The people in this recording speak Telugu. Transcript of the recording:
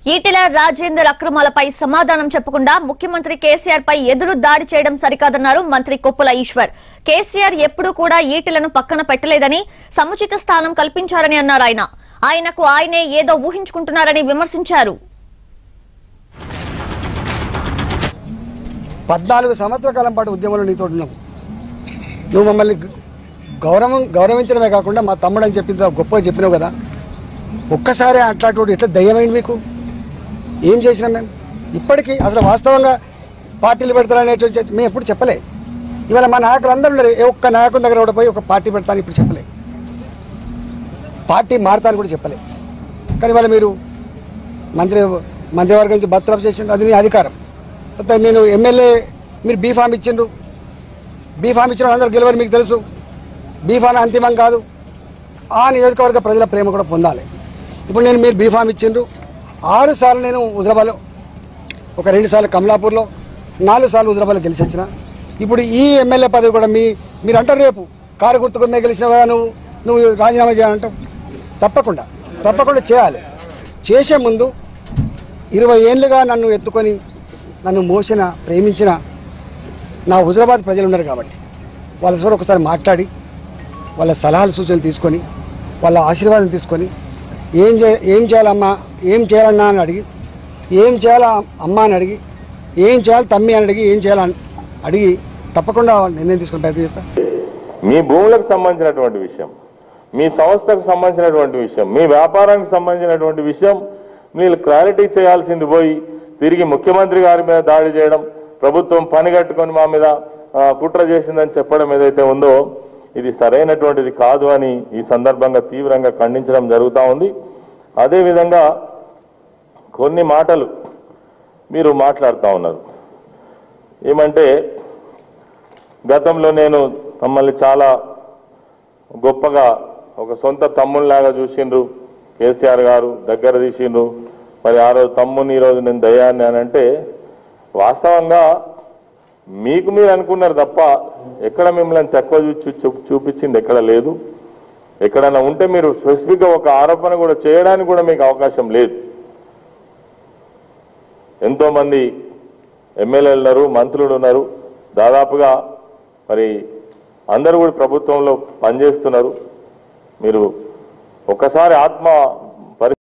ఈటెల రాజేందర్ అక్రమాలపై సమాధానం చెప్పకుండా ముఖ్యమంత్రి కేసీఆర్ పై ఎదురు దాడి చేయడం సరికాదన్నారు మంత్రి కొప్పుల ఈశ్వర్ కేసీఆర్ ఎప్పుడూ కూడా ఈటెలను పక్కన పెట్టలేదని సముచిత స్థానం కల్పించారని అన్నారు ఆయన ఆయనకు ఆయనే ఏదో ఊహించుకుంటున్నారని విమర్శించారు పద్నాలుగు సంవత్సరాల కాలం పాటు ఉద్యమంలో నీతో ఉన్నావు నువ్వు మమ్మల్ని గ- గౌరవం గౌరవించడమే కాకుండా మా తమ్ముడు అని చెప్పింది గొప్పగా చెప్పినావు కదా ఒక్కసారి అట్లాంటి ఎట్లా దయ్యమైంది మీకు ఏం చేసినాం మేము ఇప్పటికీ అసలు వాస్తవంగా పార్టీలు పెడతారనేటువంటి చర్చ- మేము ఎప్పుడు చెప్పలే ఇవాళ మా నాయకులు అందరూ ఉన్నారు ఏ ఒక్క నాయకుని దగ్గర కూడా పోయి ఒక పార్టీ పెడతాను ఇప్పుడు చెప్పలే పార్టీ మారుతాను కూడా చెప్పలే కానీ వాళ్ళ మీరు మంత్రి మంత్రివర్గం నుంచి బర్తరఫ్ చేసిండ్రు అది మీ అధికారం తర్వాత నేను ఎమ్మెల్యే మీరు బీ ఫామ్ ఇచ్చిండ్రు బీ ఫామ్ ఇచ్చిన అందరు గెలవని మీకు తెలుసు బీ ఫామ్ అంతిమం కాదు ఆ నియోజకవర్గ ప్రజల ప్రేమ కూడా పొందాలి ఇప్పుడు నేను మీరు బీ ఫామ్ ఇచ్చిండ్రు ఆరు సార్లు నేను హుజరాబాద్లో ఒక రెండు సార్లు కమలాపూర్లో నాలుగు సార్లు హుజరాబాద్లో గెలిచి వచ్చిన ఇప్పుడు ఈ ఎమ్మెల్యే పదవి కూడా మీ మీరు అంటారు రేపు కారు గుర్తుకునే గెలిచినావా నువ్వు నువ్వు రాజీనామా చేయాలంటావు తప్పకుండా తప్పకుండా చేయాలి చేసే ముందు ఇరవై ఏళ్ళుగా నన్ను ఎత్తుకొని నన్ను మోసిన ప్రేమించిన నా హుజరాబాద్ ప్రజలు ఉన్నారు కాబట్టి వాళ్ళ ద్వారా ఒకసారి మాట్లాడి వాళ్ళ సలహాలు సూచనలు తీసుకొని వాళ్ళ ఆశీర్వాదం తీసుకొని ఏం చే ఏం చేయాలమ్మా ఏం చేయాలన్నా అని అడిగి ఏం చేయాలా అమ్మా అని అడిగి ఏం చేయాలి తమ్మి అని అడిగి ఏం చేయాలని అడిగి తప్పకుండా నిర్ణయం తీసుకుని ప్రయత్నం చేస్తా మీ భూములకు సంబంధించినటువంటి విషయం మీ సంస్థకు సంబంధించినటువంటి విషయం మీ వ్యాపారానికి సంబంధించినటువంటి విషయం మీరు క్లారిటీ చేయాల్సింది పోయి తిరిగి ముఖ్యమంత్రి గారి మీద దాడి చేయడం ప్రభుత్వం పని కట్టుకొని మా మీద ఆ, కుట్ర చేసిందని చెప్పడం ఏదైతే ఉందో ఇది సరైనటువంటిది కాదు అని ఈ సందర్భంగా తీవ్రంగా ఖండించడం జరుగుతూ ఉంది అదేవిధంగా కొన్ని మాటలు మీరు మాట్లాడుతూ ఉన్నారు ఏమంటే గతంలో నేను మమ్మల్ని చాలా గొప్పగా ఒక సొంత తమ్ముళ్ళలాగా చూసిండ్రు కేసీఆర్ గారు దగ్గర తీసిండ్రు మరి ఆ రోజు తమ్ముని ఈరోజు నేను దయాన్ని అని అంటే వాస్తవంగా మీకు మీరు అనుకున్నారు తప్ప ఎక్కడ మిమ్మల్ని తక్కువ చూ చూ- చూపించింది ఎక్కడ లేదు ఎక్కడైనా ఉంటే మీరు స్పెసిఫిక్గా ఒక ఆరోపణ కూడా చేయడానికి కూడా మీకు అవకాశం లేదు ఎంతో మంది ఎమ్మెల్యేలు ఉన్నారు మంత్రులు ఉన్నారు దాదాపుగా మరి అందరూ కూడా ప్రభుత్వంలో పనిచేస్తున్నారు మీరు ఒక్కసారి ఆత్మ